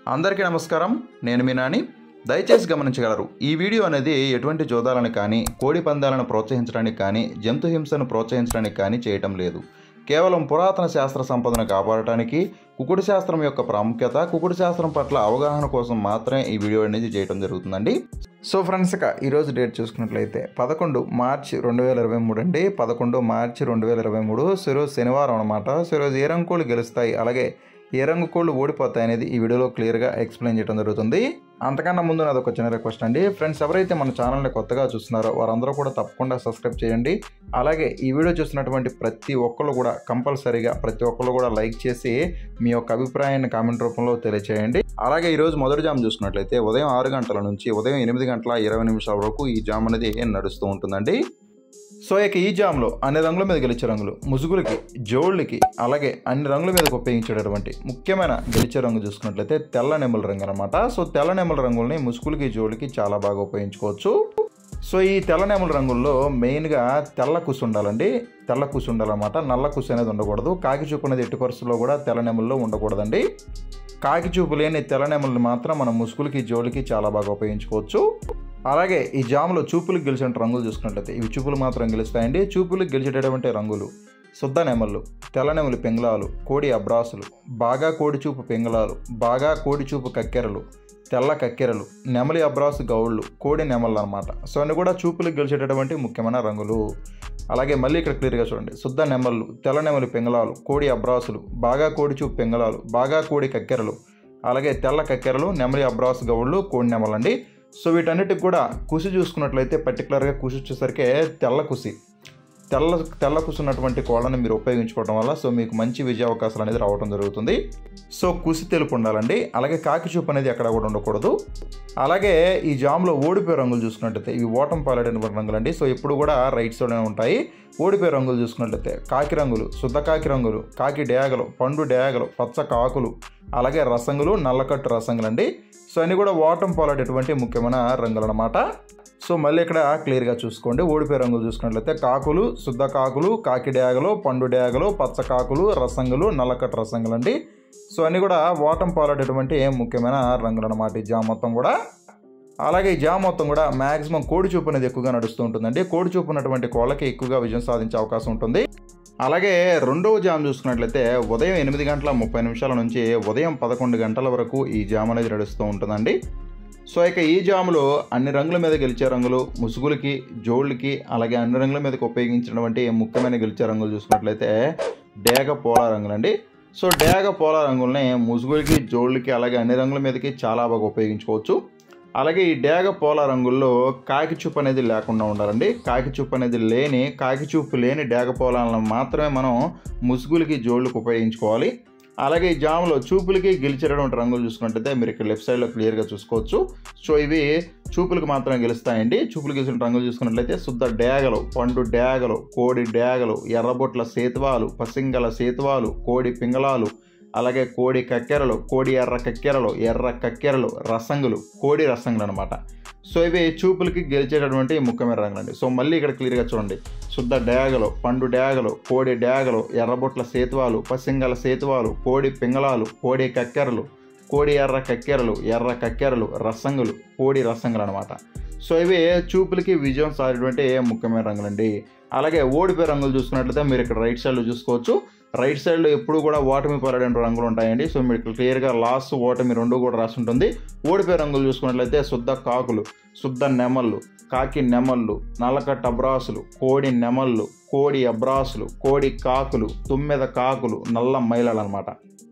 అందరికీ నమస్కారం నేను మీ నాని దయచేసి గమనించగలరు ఈ వీడియో అనేది ఎటువంటి జోదాలను కానీ కోడి పందాలను ప్రోత్సహించడానికి కానీ జంతు హింసను ప్రోత్సహించడానికి కానీ చేయటం లేదు కేవలం పురాతన శాస్త్ర సంపదను కాపాడటానికి కుకుడు శాస్త్రం యొక్క ప్రాముఖ్యత కుకుడు శాస్త్రం పట్ల అవగాహన కోసం మాత్రమే ఈ వీడియో అనేది చేయడం జరుగుతుందండి సో ఫ్రెండ్స్ ఇక ఈరోజు డేట్ చూసుకున్నట్లయితే పదకొండు మార్చి రెండు వేల ఇరవై మూడు అండి పదకొండు మార్చి రెండు వేల ఇరవై మూడు సో ఈరోజు శనివారం అనమాట సో ఈరోజు ఏ రంగు కోళ్ళు గెలుస్తాయి అలాగే ఏ రంగు కోళ్ళు ఓడిపోతాయి అనేది ఈ వీడియోలో క్లియర్గా ఎక్స్ప్లెయిన్ చేయడం జరుగుతుంది అంతకన్నా ముందు నాది ఒక చిన్న రిక్వెస్ట్ అండి ఫ్రెండ్స్ ఎవరైతే మన ఛానల్ని కొత్తగా చూస్తున్నారో వారందరూ కూడా తప్పకుండా సబ్స్క్రైబ్ చేయండి అలాగే ఈ వీడియో చూస్తున్నటువంటి ప్రతి ఒక్కరు కూడా కంపల్సరీగా ప్రతి ఒక్కరు కూడా లైక్ చేసి మీ యొక్క అభిప్రాయాన్ని కామెంట్ రూపంలో తెలియచేయండి అలాగే ఈరోజు మొదటి జామ్ చూసుకున్నట్లయితే ఉదయం ఆరు గంటల నుంచి ఉదయం ఎనిమిది గంటల ఇరవై నిమిషాల వరకు ఈ జామ్ అనేది నడుస్తూ ఉంటుందండి సో ఇక ఈ జామ్లో అన్ని రంగుల మీద గెలిచే రంగులు ముసుగులకి జోళ్ళకి అలాగే అన్ని రంగుల మీదకి ఉపయోగించేటటువంటి ముఖ్యమైన గెలిచే రంగు చూసుకున్నట్లయితే తెల్ల నెమ్మల రంగు అనమాట సో తెల్ల నెమ్మల రంగుల్ని ముసుగులకి జోళ్ళకి చాలా బాగా ఉపయోగించుకోవచ్చు సో ఈ తెల్ల నెమల రంగుల్లో మెయిన్గా తెల్ల కుసు ఉండాలండి తెల్ల కుసు ఉండాలన్నమాట నల్ల కుసు అనేది ఉండకూడదు కాకి చూపు అనేది ఎట్టి పరిస్థితుల్లో కూడా తెల్ల నెమల్లో ఉండకూడదండి కాకి చూపు లేని తెల్ల నెమల్ని మాత్రం మనం ముసుగులకి జోలికి చాలా బాగా ఉపయోగించుకోవచ్చు అలాగే ఈ జాములో చూపులకు గెలిచిన రంగులు చూసుకున్నట్లయితే ఇవి చూపులు మాత్రం గెలుస్తాయండి చూపులకు గెలిచేటటువంటి రంగులు శుద్ధ నెమళ్ళు తెల్ల నెమలి పెంగళాలు కోడి అబ్రాసులు బాగా కోడి చూపు పెంగళాలు బాగా కోడి చూపు కక్కెరలు తెల్ల కక్కెరలు నెమలి అబ్రాసు గౌళ్ళు కోడి నెమళ్ళు అనమాట సో అన్ని కూడా చూపులకు గెలిచేటటువంటి ముఖ్యమైన రంగులు అలాగే మళ్ళీ ఇక్కడ క్లియర్గా చూడండి శుద్ధ నెమళ్ళు తెల్ల నెమలి పెంగళాలు కోడి అబ్రాసులు బాగా కోడి చూపు పెంగళాలు బాగా కోడి కక్కెరలు అలాగే తెల్ల కక్కెరలు నెమలి అబ్రాసు గౌళ్ళు కోడి నెమలండి సో వీటన్నిటికి కూడా కుసి చూసుకున్నట్లయితే పర్టికులర్గా కుసి వచ్చేసరికి తెల్ల కుసి తెల్ల తెల్ల కుసున్నటువంటి కోళ్ళని మీరు ఉపయోగించుకోవడం వల్ల సో మీకు మంచి విజయ అవకాశాలు అనేది రావడం జరుగుతుంది సో కుసి తెలుపు ఉండాలండి అలాగే కాకి చూపు అనేది ఎక్కడ కూడా ఉండకూడదు అలాగే ఈ జామ్లో ఓడిపోయే రంగులు చూసుకున్నట్లయితే ఇవి ఓటం పాలైనటువంటి రంగులు అండి సో ఎప్పుడు కూడా రైట్ సైడ్లోనే ఉంటాయి ఓడిపోయే రంగులు చూసుకున్నట్లయితే కాకి రంగులు శుద్ధ కాకి రంగులు కాకి డేగలు పండు డేగలు పచ్చ కాకులు అలాగే రసంగులు నల్లకట్టు రసంగులు అండి సో అన్ని కూడా ఓటం పాలేటటువంటి ముఖ్యమైన రంగులు అనమాట సో మళ్ళీ ఇక్కడ క్లియర్గా చూసుకోండి ఓడిపోయే రంగులు చూసుకున్నట్లయితే కాకులు శుద్ధ కాకులు కాకి డేగలు పండు డేగలు పచ్చ కాకులు రసంగులు నల్లకట్టు రసంగులు అండి సో అన్నీ కూడా ఓటం పాలేటటువంటి ముఖ్యమైన రంగులు అనమాట ఈ జామ్ మొత్తం కూడా అలాగే ఈ జామ్ మొత్తం కూడా మ్యాక్సిమం కోడి చూపు అనేది ఎక్కువగా నడుస్తూ ఉంటుందండి కోడి చూపు ఉన్నటువంటి కోళ్ళకి ఎక్కువగా విజయం సాధించే అవకాశం ఉంటుంది అలాగే రెండవ జామ్ చూసుకున్నట్లయితే ఉదయం ఎనిమిది గంటల ముప్పై నిమిషాల నుంచి ఉదయం పదకొండు గంటల వరకు ఈ జామ్ అనేది నడుస్తూ ఉంటుందండి సో ఇక ఈ జాములో అన్ని రంగుల మీద గెలిచే రంగులు ముసుగులకి జోళ్ళకి అలాగే అన్ని రంగుల మీదకి ఉపయోగించినటువంటి ముఖ్యమైన గెలిచే రంగులు చూసుకున్నట్లయితే డేగ పోలా రంగులండి సో డేగ పోలా రంగుల్ని ముసుగులకి జోళ్ళకి అలాగే అన్ని రంగుల మీదకి చాలా బాగా ఉపయోగించుకోవచ్చు అలాగే ఈ డేగ పోల రంగుల్లో కాకి చూపు అనేది లేకుండా ఉండాలండి కాకి చూపు అనేది లేని కాకి చూపు లేని డేగ పోలాలను మాత్రమే మనం ముసుగులకి జోళ్ళకి ఉపయోగించుకోవాలి అలాగే ఈ జాములో చూపులకి గెలిచేటటువంటి రంగులు చూసుకున్నట్టయితే మీరు ఇక్కడ లెఫ్ట్ సైడ్లో క్లియర్గా చూసుకోవచ్చు సో ఇవి చూపులకు మాత్రమే గెలుస్తాయండి చూపులు గెలిచిన రంగులు చూసుకున్నట్లయితే శుద్ధ డేగలు పండు డేగలు కోడి డేగలు ఎర్రబొట్ల సేతువాలు పసింగల సేతువాలు కోడి పింగళాలు అలాగే కోడి కక్కెరలు కోడి ఎర్ర కక్కెరలు ఎర్ర కక్కెరలు రసంగులు కోడి రసంగులు అనమాట సో ఇవి చూపులకి గెలిచేటటువంటి ముఖ్యమైన రంగులు అండి సో మళ్ళీ ఇక్కడ క్లియర్గా చూడండి శుద్ధ డేగలు పండు డేగలు కోడి డేగలు ఎర్రబొట్ల సేతువాలు పసింగల సేతువాలు కోడి పింగళాలు కోడి కక్కెరలు కోడి ఎర్ర కక్కెరలు ఎర్ర కక్కెరలు రసంగులు కోడి రసంగులు అనమాట సో ఇవి చూపులకి విజయం సారేటువంటి ముఖ్యమైన రంగులండి అలాగే ఓడిపోయే రంగులు చూసుకున్నట్లయితే మీరు ఇక్కడ రైట్ సైడ్లో చూసుకోవచ్చు రైట్ సైడ్లో ఎప్పుడు కూడా ఓటమి పాలైన రంగులు ఉంటాయండి సో మీరు క్లియర్గా లాస్ ఓటమి రెండు కూడా రాసి ఉంటుంది ఓడిపోయే రంగులు చూసుకున్నట్లయితే శుద్ధ కాకులు శుద్ధ నెమళ్ళు కాకి నెమళ్ళు నల్లకట్ట అబ్రాసులు కోడి నెమళ్ళు కోడి అబ్రాసులు కోడి కాకులు తుమ్మెద కాకులు నల్ల మైలలు అనమాట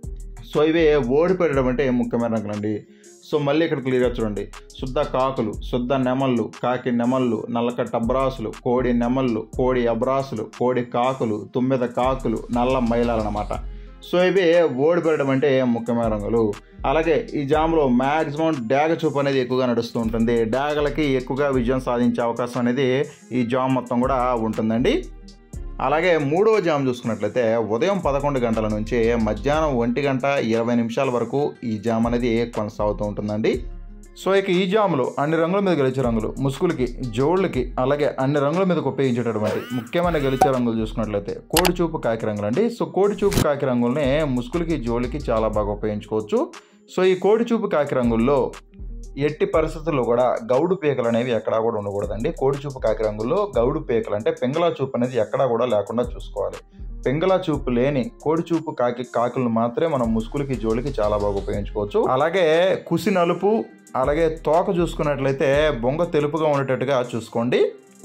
సో ఇవే ఓడిపోయడం అంటే ముఖ్యమైన రంగులండి సో మళ్ళీ ఇక్కడ క్లియర్గా చూడండి శుద్ధ కాకులు శుద్ధ నెమళ్ళు కాకి నెమళ్ళు నల్లకట్ట అబ్రాసులు కోడి నెమళ్ళు కోడి అబ్రాసులు కోడి కాకులు తుమ్మెద కాకులు నల్ల మైలాలు అనమాట సో ఇవి ఓడిపోయడం అంటే ముఖ్యమైన రంగులు అలాగే ఈ జామ్లో మ్యాక్సిమం డాగ చూపు అనేది ఎక్కువగా నడుస్తూ ఉంటుంది డాగలకి ఎక్కువగా విజయం సాధించే అవకాశం అనేది ఈ జామ్ మొత్తం కూడా ఉంటుందండి అలాగే మూడవ జామ్ చూసుకున్నట్లయితే ఉదయం పదకొండు గంటల నుంచి మధ్యాహ్నం ఒంటి గంట ఇరవై నిమిషాల వరకు ఈ జామ్ అనేది కొనసాగుతూ ఉంటుందండి సో ఇక ఈ జాములు అన్ని రంగుల మీద గెలిచే రంగులు ముసుగులకి జోళ్ళకి అలాగే అన్ని రంగుల మీదకి ఉపయోగించేటటువంటి ముఖ్యమైన గెలిచే రంగులు చూసుకున్నట్లయితే కోడి చూపు కాకి రంగులు అండి సో కోడి చూపు కాకి రంగుల్ని ముసుగులకి జోళ్ళకి చాలా బాగా ఉపయోగించుకోవచ్చు సో ఈ కోడి చూపు కాకి రంగుల్లో ఎట్టి పరిస్థితుల్లో కూడా గౌడు పీకలు అనేవి ఎక్కడా కూడా ఉండకూడదండి కోడి చూపు కాకి రంగుల్లో గౌడు పీకలు అంటే పెంగళా చూపు అనేది ఎక్కడా కూడా లేకుండా చూసుకోవాలి పెంగళా చూపు లేని కోడి చూపు కాకి కాకులను మాత్రమే మనం ముసుగులకి జోలికి చాలా బాగా ఉపయోగించుకోవచ్చు అలాగే కుసి నలుపు అలాగే తోక చూసుకున్నట్లయితే బొంగ తెలుపుగా ఉండేటట్టుగా చూసుకోండి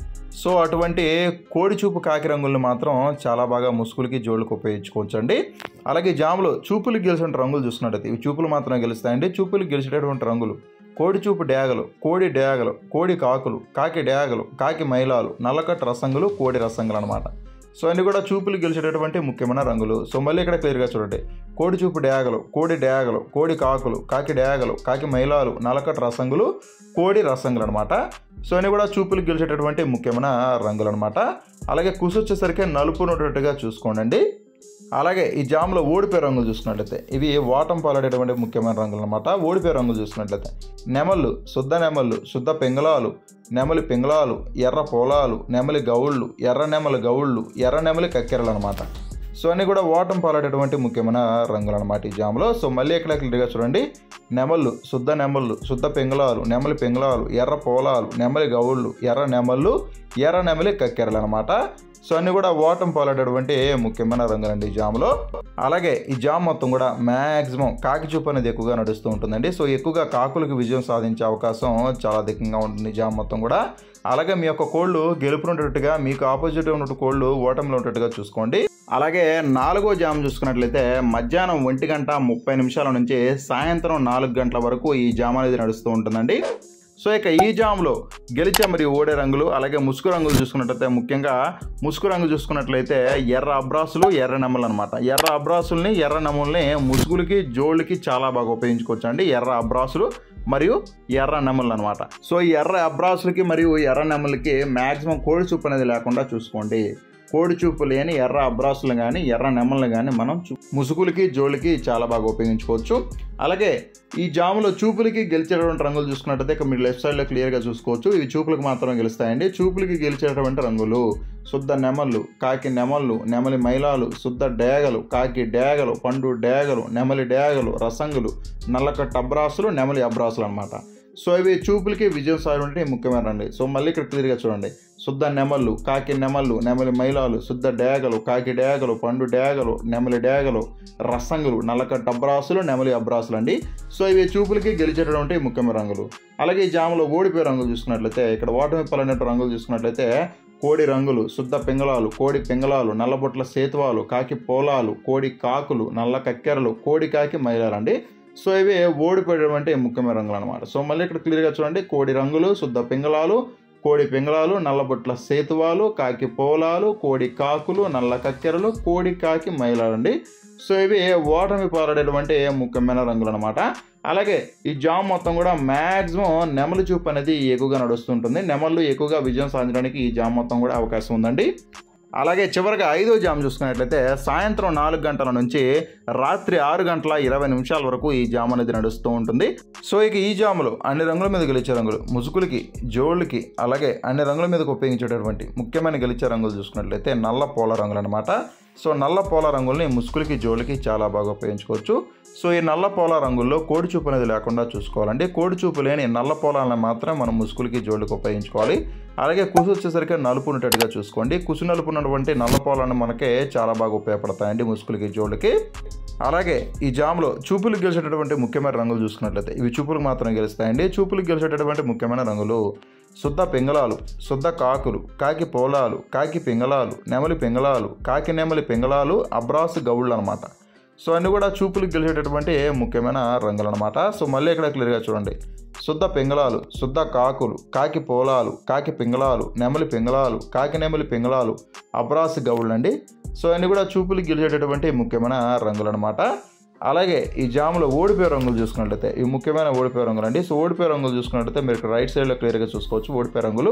సో అటువంటి కోడి చూపు కాకి రంగులను మాత్రం చాలా బాగా ముసుగులకి జోళ్ళకి ఉపయోగించుకోవచ్చు అండి అలాగే జాములు చూపులు గెలిచిన రంగులు చూసుకున్నట్టయితే ఇవి చూపులు మాత్రమే గెలుస్తాయండి చూపులు గెలిచేటటువంటి రంగులు కోడి చూపు డేగలు కోడి డేగలు కోడి కాకులు కాకి డేగలు కాకి మైలాలు నల్లకట్టు రసంగులు కోడి రసంగులు అనమాట సో అన్ని కూడా చూపులు గెలిచేటటువంటి ముఖ్యమైన రంగులు సో మళ్ళీ ఇక్కడ క్లియర్గా చూడండి కోడి చూపు డేగలు కోడి డేగలు కోడి కాకులు కాకి డేగలు కాకి మైలాలు నలకట్టు రసంగులు కోడి రసంగులు అనమాట సో అన్ని కూడా చూపులు గెలిచేటటువంటి ముఖ్యమైన రంగులు అనమాట అలాగే కుసు వచ్చేసరికి నలుపు ఉన్నట్టుగా చూసుకోండి అలాగే ఈ జామ్లో ఓడిపోయే రంగులు చూసుకున్నట్లయితే ఇవి వాటం పాలడేటువంటి ముఖ్యమైన రంగులు అనమాట ఓడిపోయే రంగులు చూసుకున్నట్లయితే నెమళ్ళు శుద్ధ నెమళ్ళు శుద్ధ పెంగళాలు నెమలి పింగళాలు ఎర్ర పొలాలు నెమలి గౌళ్ళు ఎర్ర నెమలి గౌళ్ళు ఎర్ర నెమలి కక్కెరలు అనమాట సో అన్నీ కూడా ఓటం పాలడేటువంటి ముఖ్యమైన రంగులు అనమాట ఈ జామ్లో సో మళ్ళీ ఎక్కడ క్లియర్గా చూడండి నెమళ్ళు శుద్ధ నెమళ్ళు శుద్ధ పెంగళాలు నెమలి పెంగళాలు ఎర్ర పోలాలు నెమలి గౌళ్ళు ఎర్ర నెమళ్ళు ఎర్ర నెమలి కక్కెరలు అనమాట సో అన్ని కూడా ఓటం పాలడేటువంటి ముఖ్యమైన రంగులండి ఈ జామ్లో అలాగే ఈ జామ్ మొత్తం కూడా మ్యాక్సిమం కాకి చూపు అనేది ఎక్కువగా నడుస్తూ ఉంటుందండి సో ఎక్కువగా కాకులకు విజయం సాధించే అవకాశం చాలా అధికంగా ఉంటుంది ఈ జామ్ మొత్తం కూడా అలాగే మీ యొక్క కోళ్ళు గెలుపునున్నట్టుగా మీకు ఆపోజిట్ ఉన్నట్టు కోళ్ళు ఓటంలో ఉన్నట్టుగా చూసుకోండి అలాగే నాలుగో జామ్ చూసుకున్నట్లయితే మధ్యాహ్నం ఒంటి గంట ముప్పై నిమిషాల నుంచి సాయంత్రం నాలుగు గంటల వరకు ఈ జామ్ అనేది నడుస్తూ ఉంటుందండి సో ఇక ఈ జామ్లో గెలిచే మరియు ఓడే రంగులు అలాగే ముసుగు రంగులు చూసుకున్నట్లయితే ముఖ్యంగా ముసుగు రంగు చూసుకున్నట్లయితే ఎర్ర అబ్రాసులు ఎర్ర నెమలు అనమాట ఎర్ర అబ్రాసుల్ని ఎర్ర నెమల్ని ముసుగులకి జోళ్ళకి చాలా బాగా ఉపయోగించుకోవచ్చు అండి ఎర్ర అబ్రాసులు మరియు ఎర్ర నెమలు అనమాట సో ఈ ఎర్ర అబ్రాసులకి మరియు ఎర్ర నెమలకి మ్యాక్సిమం కోడి చూపు అనేది లేకుండా చూసుకోండి కోడి చూపు లేని ఎర్ర అబ్రాసులు కానీ ఎర్ర నెమ్మలను కానీ మనం చూ- ముసుగులకి జోళ్ళకి చాలా బాగా ఉపయోగించుకోవచ్చు అలాగే ఈ జాములో చూపులకి గెలిచేటువంటి రంగులు చూసుకున్నట్టయితే ఇక మీరు లెఫ్ట్ సైడ్లో క్లియర్గా చూసుకోవచ్చు ఇవి చూపులకు మాత్రం గెలుస్తాయండి చూపులకి గెలిచేటువంటి రంగులు శుద్ధ నెమళ్ళు కాకి నెమళ్ళు నెమలి మైలాలు శుద్ధ డేగలు కాకి డేగలు పండు డేగలు నెమలి డేగలు రసంగులు నల్లకట్టు అబ్రాసులు నెమలి అబ్రాసులు అనమాట సో ఇవి చూపులకి విజయం సాధించే ముఖ్యమైన రండి సో మళ్ళీ ఇక్కడ క్లియర్గా చూడండి శుద్ధ నెమళ్ళు కాకి నెమళ్ళు నెమలి మైలాలు శుద్ధ డేగలు కాకి డేగలు పండు డేగలు నెమలి డేగలు రసంగులు నల్లకట్టు అబ్రాసులు నెమలి అబ్రాసులు అండి సో ఇవి చూపులకి గెలిచేటటువంటి ముఖ్యమైన రంగులు అలాగే ఈ జామలో ఓడిపోయే రంగులు చూసుకున్నట్లయితే ఇక్కడ ఓటమి పలనట్టు రంగులు చూసుకున్నట్లయితే కోడి రంగులు శుద్ధ పింగళాలు కోడి పింగళాలు నల్లబొట్ల సేతువాలు కాకి పోలాలు కోడి కాకులు నల్ల కక్కెరలు కోడి కాకి మైలాలండి సో ఇవి ఓడిపోయేటువంటి ముఖ్యమైన రంగులు అనమాట సో మళ్ళీ ఇక్కడ క్లియర్గా చూడండి కోడి రంగులు శుద్ధ పింగళాలు కోడి పింగళాలు నల్లబొట్ల సేతువాలు కాకి పోలాలు కోడి కాకులు నల్ల కక్కెరలు కోడి కాకి మైలాలండి సో ఇవి ఓటమి పాలడేటువంటి ముఖ్యమైన రంగులు అనమాట అలాగే ఈ జామ్ మొత్తం కూడా మ్యాక్సిమం నెమలి చూపు అనేది ఎక్కువగా నడుస్తుంటుంది నెమళ్ళు ఎక్కువగా విజయం సాధించడానికి ఈ జామ్ మొత్తం కూడా అవకాశం ఉందండి అలాగే చివరిగా ఐదో జామ్ చూసుకున్నట్లయితే సాయంత్రం నాలుగు గంటల నుంచి రాత్రి ఆరు గంటల ఇరవై నిమిషాల వరకు ఈ జామ్ అనేది నడుస్తూ ఉంటుంది సో ఇక ఈ జాములు అన్ని రంగుల మీద గెలిచే రంగులు ముసుగులకి జోళ్ళకి అలాగే అన్ని రంగుల మీదకి ఉపయోగించేటటువంటి ముఖ్యమైన గెలిచే రంగులు చూసుకున్నట్లయితే నల్ల పోల రంగులు అనమాట సో నల్ల పోల రంగుల్ని ముసుగులకి జోళ్ళకి చాలా బాగా ఉపయోగించుకోవచ్చు సో ఈ నల్ల పోల రంగుల్లో కోడి చూపు అనేది లేకుండా చూసుకోవాలండి కోడి చూపు లేని నల్ల పోలాలను మాత్రం మనం ముసుగులకి జోళ్ళకి ఉపయోగించుకోవాలి అలాగే కుసు వచ్చేసరికి నలుపు ఉన్నట్టుగా చూసుకోండి కుసు నలుపు ఉన్నటువంటి నల్ల పోలాన్ని మనకి చాలా బాగా ఉపయోగపడతాయండి ముసుగులకి జోళ్ళకి అలాగే ఈ జామ్లో చూపులు గెలిచేటటువంటి ముఖ్యమైన రంగులు చూసుకున్నట్లయితే ఇవి చూపులకు మాత్రం గెలుస్తాయండి చూపులు గెలిచేటటువంటి ముఖ్యమైన రంగులు శుద్ధ పింగళాలు శుద్ధ కాకులు కాకి పోలాలు కాకి పింగళాలు నెమలి పింగళాలు కాకి నెమలి పింగళాలు అబ్రాసు గౌళ్ళు అనమాట సో అన్ని కూడా చూపులు గెలిచేటటువంటి ముఖ్యమైన రంగులు అనమాట సో మళ్ళీ ఇక్కడ క్లియర్గా చూడండి శుద్ధ పింగళాలు శుద్ధ కాకులు కాకి పోలాలు కాకి పింగళాలు నెమలి పింగళాలు కాకి నెమలి పింగళాలు అబ్రాసు గౌళ్ళు అండి సో అన్ని కూడా చూపులు గెలిచేటటువంటి ముఖ్యమైన రంగులు అనమాట అలాగే ఈ జాములో ఓడిపోయే రంగులు చూసుకున్నట్లయితే ఈ ముఖ్యమైన ఓడిపోయే రంగులు అండి సో ఓడిపోయే రంగులు చూసుకున్నట్లయితే మీరు ఇక్కడ రైట్ సైడ్లో క్లియర్గా చూసుకోవచ్చు ఓడిపోయే రంగులు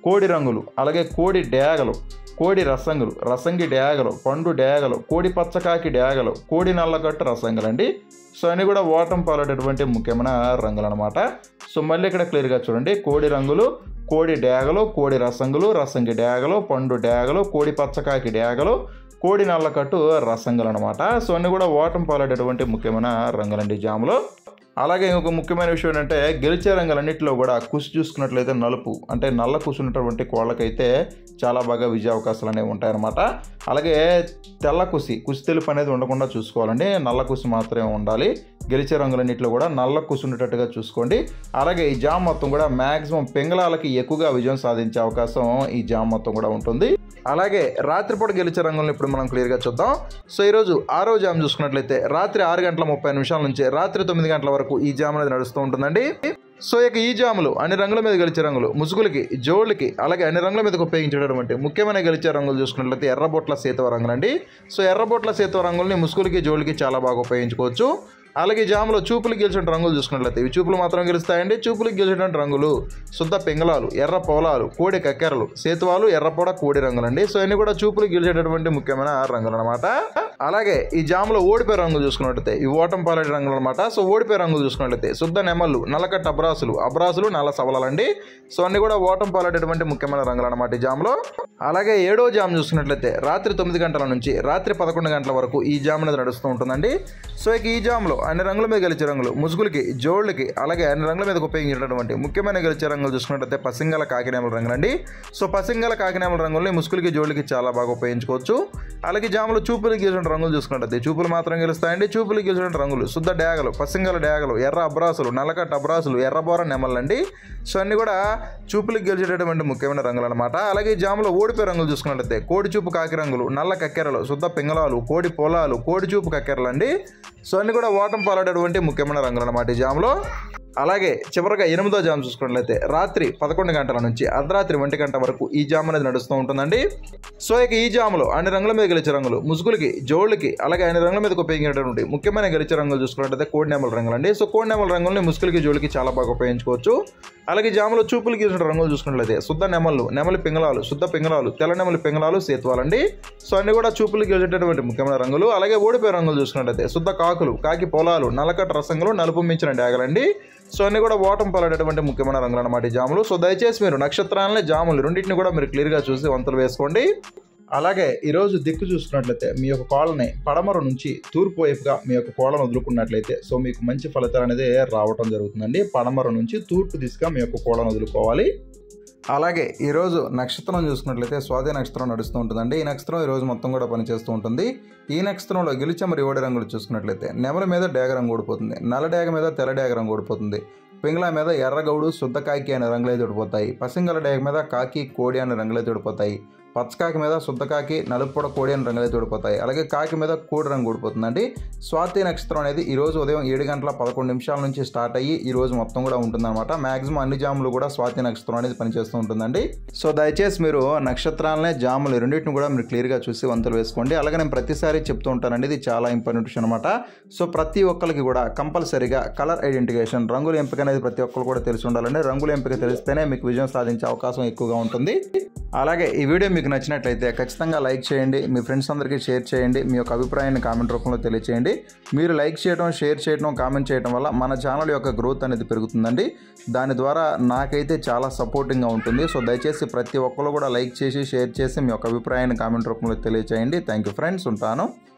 కోడి రంగులు అలాగే కోడి డేగలు కోడి రసంగులు రసంగి డేగలు పండు డేగలు కోడి పచ్చకాకి డేగలు కోడి నల్లగట్టు రసంగులు అండి సో అన్నీ కూడా ఓటం పాలటటువంటి ముఖ్యమైన రంగులు అనమాట సో మళ్ళీ ఇక్కడ క్లియర్గా చూడండి కోడి రంగులు కోడి డేగలు కోడి రసంగులు రసంగి డేగలు పండు డేగలు కోడి పచ్చకాకి డేగలు కోడి నల్లకట్టు రసంగులు అనమాట సో అన్నీ కూడా ఓటం పాలటటువంటి ముఖ్యమైన రంగులండి జాములో అలాగే ఇంకొక ముఖ్యమైన విషయం ఏంటంటే గెలిచే రంగులన్నింటిలో కూడా కుసి చూసుకున్నట్లయితే నలుపు అంటే నల్ల కుసి ఉన్నటువంటి కోళ్ళకైతే చాలా బాగా విజయ అవకాశాలు అనేవి ఉంటాయన్నమాట అలాగే తెల్ల కుసి కుసి తెలుపు అనేది ఉండకుండా చూసుకోవాలండి నల్ల కుసి మాత్రమే ఉండాలి గెలిచే రంగులన్నింటిలో కూడా నల్ల కుసి ఉండేటట్టుగా చూసుకోండి అలాగే ఈ జామ్ మొత్తం కూడా మ్యాక్సిమం పెంగళాలకి ఎక్కువగా విజయం సాధించే అవకాశం ఈ జామ్ మొత్తం కూడా ఉంటుంది అలాగే రాత్రిపూట గెలిచే రంగులను ఇప్పుడు మనం క్లియర్గా చూద్దాం సో ఈరోజు ఆరో జామ్ చూసుకున్నట్లయితే రాత్రి ఆరు గంటల ముప్పై నిమిషాల నుంచి రాత్రి తొమ్మిది గంటల వరకు ఈ జామ్ అనేది నడుస్తూ ఉంటుందండి సో ఇక ఈ జాములు అన్ని రంగుల మీద గెలిచే రంగులు ముసుగులకి జోళ్ళకి అలాగే అన్ని రంగుల మీదకి ఉపయోగించేటటువంటి ముఖ్యమైన గెలిచే రంగులు చూసుకున్నట్లయితే ఎర్రబొట్ల సీతవ రంగులండి సో ఎర్రబొట్ల సీతవ రంగుల్ని ముసుగులకి జోళ్ళకి చాలా బాగా ఉపయోగించుకోవచ్చు అలాగే జాములో చూపులు గెలిచిన రంగులు చూసుకున్నట్లయితే ఇవి చూపులు మాత్రం గెలుస్తాయండి చూపులకు గెలిచినటువంటి రంగులు శుద్ధ పింగళాలు ఎర్ర పొలాలు కోడి కక్కెరలు సేతువాలు ఎర్రపొడ కోడి రంగులండి సో ఇవన్నీ కూడా చూపులు గెలిచేటటువంటి ముఖ్యమైన రంగులు అనమాట అలాగే ఈ జాములో ఓడిపోయే రంగులు చూసుకున్నట్లయితే ఈ ఓటం పాలటి రంగులు అనమాట సో ఓడిపోయే రంగులు చూసుకున్నట్లయితే శుద్ధ నెమళ్ళు నల్లకట్ట అబ్రాసులు అబ్రాసులు నల్ల సవలాలండి సో అన్ని కూడా ఓటం పాలటటువంటి ముఖ్యమైన రంగులు అనమాట ఈ జాములో అలాగే ఏడో జామ్ చూసుకున్నట్లయితే రాత్రి తొమ్మిది గంటల నుంచి రాత్రి పదకొండు గంటల వరకు ఈ జామ్ అనేది నడుస్తూ ఉంటుందండి సో ఇక ఈ జామ్లో అన్ని రంగుల మీద గెలిచే రంగులు ముసుగులకి జోళ్ళకి అలాగే అన్ని రంగుల మీద ఉపయోగించేటటువంటి ముఖ్యమైన గెలిచే రంగులు చూసుకున్నట్లయితే పసింగల కాకినేమల రంగులండి సో పసింగల కాకినేమల రంగుల్ని ముసుగులకి జోళ్ళకి చాలా బాగా ఉపయోగించుకోవచ్చు అలాగే జాములు చూపులు గెలిచిన రంగులు చూసుకున్నట్లయితే చూపులు మాత్రం గెలుస్తాయండి చూపులు గెలిచిన రంగులు శుద్ధ డేగలు పసింగల డేగలు ఎర్ర అబ్రాసులు నల్లకట్ట అబ్రాసులు ఎర్రబోర నెమలండి సో అన్ని కూడా చూపులకు గెలిచేటటువంటి ముఖ్యమైన రంగులు అనమాట అలాగే ఈ జాములో ఓడిపోయే రంగులు చూసుకున్నట్లయితే కోడి చూపు కాకి రంగులు నల్ల కక్కెరలు శుద్ధ పింగళాలు కోడి పొలాలు కోడి చూపు కక్కెరలు అండి సో అన్ని కూడా ఓటం పాలాడేటువంటి ముఖ్యమైన రంగులు అనమాట ఈ జాములో అలాగే చివరిగా ఎనిమిదో జామ్ చూసుకున్నట్లయితే రాత్రి పదకొండు గంటల నుంచి అర్ధరాత్రి ఒంటి గంట వరకు ఈ జామ్ అనేది నడుస్తూ ఉంటుందండి సో ఇక ఈ జాములో అన్ని రంగుల మీద గెలిచే రంగులు ముసుగులకి జోళ్ళకి అలాగే అన్ని రంగుల మీద ఉపయోగించేటటువంటి ముఖ్యమైన గెలిచే రంగులు చూసుకున్నట్లయితే కోడి నెమల రంగులు అండి సో కోడి నెమల రంగుల్ని ముసుగులకి జోళ్ళకి చాలా బాగా ఉపయోగించుకోవచ్చు అలాగే జాములో చూపులు గీసిన రంగులు చూసుకున్నట్లయితే శుద్ధ నెమలు నెమలి పింగళాలు శుద్ధ పింగళాలు తెల్ల నెమలి పింగళాలు సేతువాలండి సో అన్ని కూడా చూపులు గెలిచేటటువంటి ముఖ్యమైన రంగులు అలాగే ఓడిపోయే రంగులు చూసుకున్నట్లయితే శుద్ధ కాకులు కాకి పొలాలు నల్లకట్ట రసంగులు నలుపు మించిన డాగలండి సో అన్ని కూడా ఓటం పలాడేటువంటి ముఖ్యమైన రంగులు అన్నమాట ఈ జాములు సో దయచేసి మీరు నక్షత్రాలని జాములు రెండింటిని కూడా మీరు క్లియర్గా చూసి వంతులు వేసుకోండి అలాగే ఈరోజు దిక్కు చూసుకున్నట్లయితే మీ యొక్క కోళ్ళని పడమర నుంచి తూర్పు వైపుగా మీ యొక్క కోళ్ళను వదులుకున్నట్లయితే సో మీకు మంచి ఫలితాలు అనేది రావటం జరుగుతుందండి పడమర నుంచి తూర్పు దిశగా మీ యొక్క కోళ్ళను వదులుకోవాలి అలాగే ఈరోజు నక్షత్రం చూసుకున్నట్లయితే స్వాతి నక్షత్రం నడుస్తూ ఉంటుందండి ఈ నక్షత్రం ఈరోజు మొత్తం కూడా పనిచేస్తూ ఉంటుంది ఈ నక్షత్రంలో గెలిచే మరి ఓడి రంగులు చూసుకున్నట్లయితే నెమల మీద డేగ రంగు ఓడిపోతుంది నల్ల డేగ మీద తెల్ల డేగ రంగు ఓడిపోతుంది పింగళ మీద ఎర్రగౌడు శుద్ధ కాకి అనే రంగులైతే ఓడిపోతాయి పసింగల డేగ మీద కాకి కోడి అనే రంగులైతే ఓడిపోతాయి పచ్చకాకి మీద శుద్ధ కాకి నలుపుడ కోడి అని రంగులైతే ఊడిపోతాయి అలాగే కాకి మీద కోడి రంగు ఊడిపోతుందండి స్వాతి నక్షత్రం అనేది ఈ రోజు ఉదయం ఏడు గంటల పదకొండు నిమిషాల నుంచి స్టార్ట్ అయ్యి ఈ రోజు మొత్తం కూడా ఉంటుందన్నమాట మాక్సిమం అన్ని జాములు కూడా స్వాతి నక్షత్రం అనేది పనిచేస్తూ ఉంటుందండి సో దయచేసి మీరు నక్షత్రాలనే జాములు రెండింటిని కూడా మీరు క్లియర్గా చూసి వంతులు వేసుకోండి అలాగే నేను ప్రతిసారి చెప్తూ ఉంటానండి ఇది చాలా ఇంపార్టెంట్ విషయం అనమాట సో ప్రతి ఒక్కరికి కూడా కంపల్సరీగా కలర్ ఐడెంటిఫికేషన్ రంగుల ఎంపిక అనేది ప్రతి ఒక్కరు కూడా తెలిసి ఉండాలండి రంగుల ఎంపిక తెలిస్తేనే మీకు విజయం సాధించే అవకాశం ఎక్కువగా ఉంటుంది అలాగే ఈ వీడియో మీకు నచ్చినట్లయితే ఖచ్చితంగా లైక్ చేయండి మీ ఫ్రెండ్స్ అందరికీ షేర్ చేయండి మీ యొక్క అభిప్రాయాన్ని కామెంట్ రూపంలో తెలియచేయండి మీరు లైక్ చేయడం షేర్ చేయడం కామెంట్ చేయడం వల్ల మన ఛానల్ యొక్క గ్రోత్ అనేది పెరుగుతుందండి దాని ద్వారా నాకైతే చాలా సపోర్టింగ్గా ఉంటుంది సో దయచేసి ప్రతి ఒక్కరు కూడా లైక్ చేసి షేర్ చేసి మీ యొక్క అభిప్రాయాన్ని కామెంట్ రూపంలో తెలియచేయండి థ్యాంక్ యూ ఫ్రెండ్స్ ఉంటాను